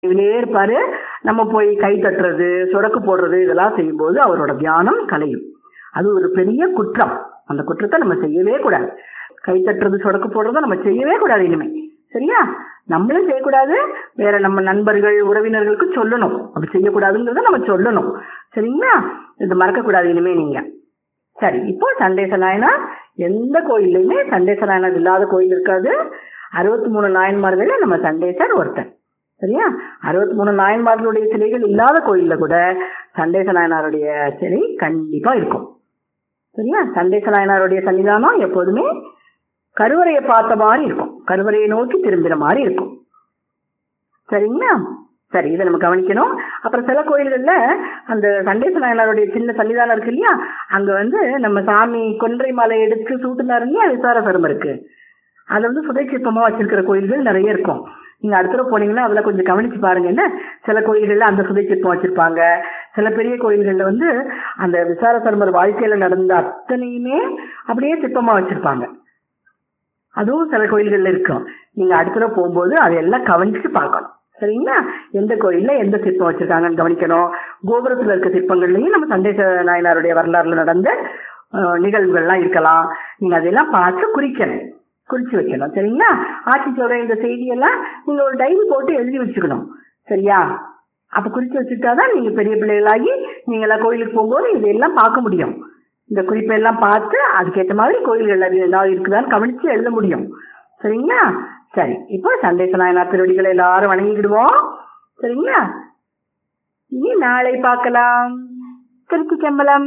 இதுலயே இருப்பாரு நம்ம போய் கை தட்டுறது சொடக்கு போடுறது இதெல்லாம் செய்யும்போது அவரோட தியானம் கலையும் அது ஒரு பெரிய குற்றம் அந்த குற்றத்தை நம்ம செய்யவே கூடாது கை தட்டுறது சொடக்கு போடுறத நம்ம செய்யவே கூடாது இனிமே சரியா நம்மளும் செய்யக்கூடாது வேற நம்ம நண்பர்கள் உறவினர்களுக்கு சொல்லணும் அப்படி செய்யக்கூடாதுங்கிறத நம்ம சொல்லணும் சரிங்களா இது மறக்க கூடாது இனிமே நீங்க சரி இப்போ சண்டேச நாயனார் எந்த கோயில்லையுமே சண்டேச நாயனார் இல்லாத கோயில் இருக்காது அறுபத்தி மூணு நாயன்மார்கள்ல நம்ம சண்டேசர் ஒருத்தர் சரியா அறுபத்தி மூணு நாயன்மார்களுடைய சிலைகள் இல்லாத கோயில்ல கூட சண்டேச நாயனாருடைய சிலை கண்டிப்பா இருக்கும் சரியா சண்டேச நாயனாருடைய சன்னிதானம் எப்போதுமே கருவறையை பார்த்த மாதிரி இருக்கும் கருவறையை நோக்கி திரும்பின மாதிரி இருக்கும் சரிங்களா சரி இதை நம்ம கவனிக்கணும் அப்புறம் சில கோயில்கள்ல அந்த சண்டேச நாயனாருடைய சின்ன சன்னிதானம் இருக்கு இல்லையா அங்க வந்து நம்ம சாமி கொன்றை மாலை எடுத்து சூட்டுனாரு இல்லையா விசார சரம் இருக்கு அது வந்து சுதை சிற்பமா வச்சிருக்கிற கோயில்கள் நிறைய இருக்கும் நீங்க அடுத்த தடவை போனீங்கன்னா அதுல கொஞ்சம் கவனிச்சு பாருங்க என்ன சில கோயில்கள்ல அந்த சுதை சிற்பம் வச்சிருப்பாங்க சில பெரிய கோயில்கள்ல வந்து அந்த விசார சர்மர் வாழ்க்கையில நடந்த அத்தனையுமே அப்படியே சிற்பமா வச்சிருப்பாங்க அதுவும் சில கோயில்கள்ல இருக்கும் நீங்க அடுத்த தடவை போகும்போது அதையெல்லாம் கவனிச்சு பார்க்கணும் சரிங்களா எந்த கோயில்ல எந்த சிற்பம் வச்சிருக்காங்கன்னு கவனிக்கணும் கோபுரத்துல இருக்க சிற்பங்கள்லயும் நம்ம சண்டேச நாயனாருடைய வரலாறுல நடந்த அஹ், நிகழ்வுகள்லாம் இருக்கலாம் நீங்க அதெல்லாம் பார்த்து குறிக்கணும் குறிச்சு வைக்கணும் சரிங்களா ஆட்சி சொல்ற இந்த செய்தியெல்லாம் நீங்க ஒரு டைரி போட்டு எழுதி வச்சுக்கணும் சரியா அப்ப குறிச்சு வச்சுட்டாதான் நீங்க பெரிய பிள்ளைகளாகி நீங்க எல்லாம் கோயிலுக்கு போகும்போது இதெல்லாம் பார்க்க முடியும் இந்த குறிப்பை எல்லாம் பார்த்து அதுக்கேற்ற மாதிரி கோயில்கள் அது ஏதாவது இருக்குதான்னு கவனிச்சு எழுத முடியும் சரிங்களா சரி இப்போ சண்டேச நாயனார் திருவடிகளை எல்லாரும் வணங்கிடுவோம் சரிங்களா இனி நாளை பார்க்கலாம் Trichy செம்பலம்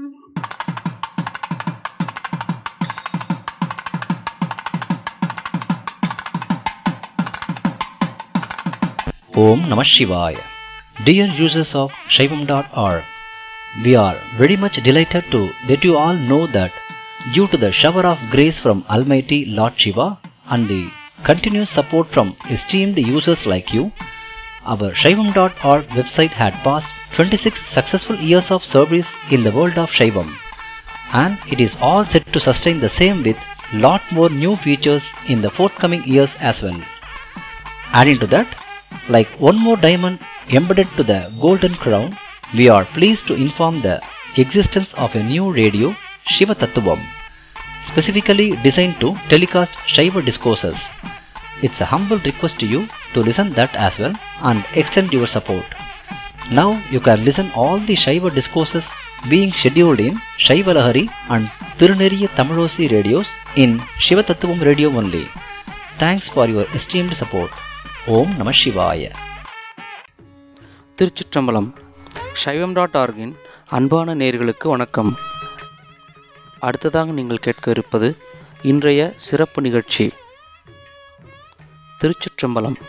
Om Namah Shivaya. Dear users of Shaivam.org, we are very much delighted to let you all know that due to the shower of grace from Almighty Lord Shiva and the continuous support from esteemed users like you, our Shaivam.org website had passed 26 successful years of service in the world of Shaivam and it is all set to sustain the same with lot more new features in the forthcoming years as well. Adding to that, like one more diamond embedded to the golden crown, we are pleased to inform the existence of a new radio, Shiva Tattvam, specifically designed to telecast Shiva discourses. It's a humble request to you to listen that as well and extend your support. Now you can listen all the Shiva discourses being scheduled in Shiva Lahari and Tiruneriya Tamilosi radios in Shiva Tattvam radio only. Thanks for your esteemed support. ஓம் நம சிவாய திருச்சிற்றம்பலம் சைவம் dot ஆர்கின் அன்பான நேர்களுக்கு வணக்கம் அடுத்ததாக நீங்கள் கேட்க இருப்பது இன்றைய சிறப்பு நிகழ்ச்சி திருச்சிற்றம்பலம்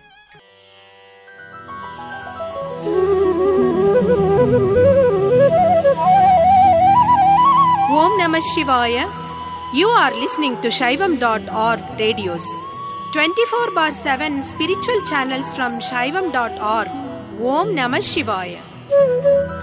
Om Namah Shivaya. You are listening to Shaivam.org radios. 24 bar 7 spiritual channels from Shaivam.org. Om Namah Shivaya.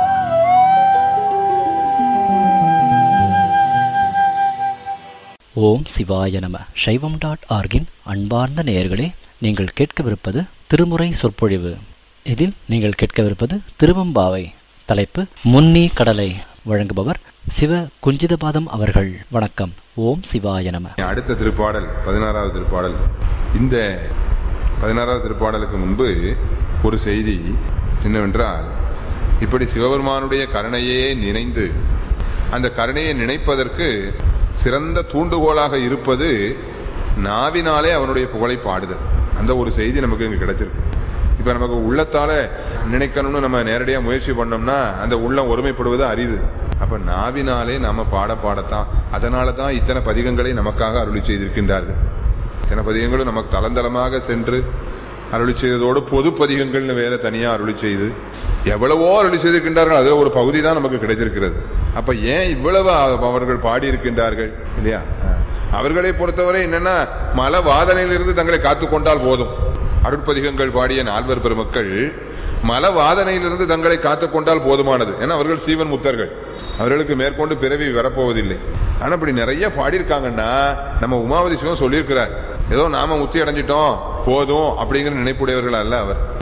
ஓம் சிவாய நம சைவம் டாட் ஆர்கின் அன்பார்ந்த நேயர்களே நீங்கள் கேட்கவிருப்பது திருமுறை சொற்பொழிவு இதில் நீங்கள் கேட்கவிருப்பது திருவம்பாவை தலைப்பு முன்னி கடலை வழங்குபவர் சிவ குஞ்சிதபாதம் அவர்கள் வணக்கம் ஓம் சிவாய நம அடுத்த திருப்பாடல் பதினாறாவது திருப்பாடல் இந்த பதினாறாவது திருப்பாடலுக்கு முன்பு ஒரு செய்தி என்னவென்றால் இப்படி சிவபெருமானுடைய கருணையே நினைந்து அந்த கருணையை நினைப்பதற்கு சிறந்த தூண்டுகோலாக இருப்பது நாவினாலே அவனுடைய புகழை பாடுதல் அந்த ஒரு செய்தி நமக்கு இங்க கிடைச்சிருக்கு இப்ப நமக்கு உள்ளத்தால நினைக்கணும்னு நம்ம நேரடியா முயற்சி பண்ணோம்னா அந்த உள்ளம் ஒருமைப்படுவது அரிது அப்ப நாவினாலே நாம பாட பாடத்தான் அதனால தான் இத்தனை பதிகங்களை நமக்காக அருளி செய்திருக்கின்றார்கள் இத்தனை பதிகங்களும் நமக்கு தளந்தளமாக சென்று அருளி செய்ததோடு பொது பதிகங்கள்னு வேற தனியா அருளி செய்து எவ்வளவோ அருளி செய்திருக்கின்றார்கள் அதுல ஒரு பகுதி தான் நமக்கு கிடைச்சிருக்கிறது அப்ப ஏன் இவ்வளவு அவ- அவர்கள் பாடியிருக்கின்றார்கள் இல்லையா அவர்களை பொறுத்தவரை என்னன்னா மல வாதனையிலிருந்து தங்களை காத்துக் கொண்டால் போதும் அருட்பதிகங்கள் பாடிய நால்வர் பெருமக்கள் மல வாதனையிலிருந்து தங்களை காத்துக் கொண்டால் போதுமானது ஏன்னா அவர்கள் சீவன் முத்தர்கள் அவர்களுக்கு மேற்கொண்டு பிறவி வரப்போவதில்லை ஆனா இப்படி நிறைய பாடியிருக்காங்கன்னா நம்ம உமாவதி சிவம் சொல்லியிருக்கிறார் ஏதோ நாம முத்தி அடைஞ்சிட்டோம் போதும் அப்படிங்கிற நினைப்புடையவர்கள் அல்ல அவர்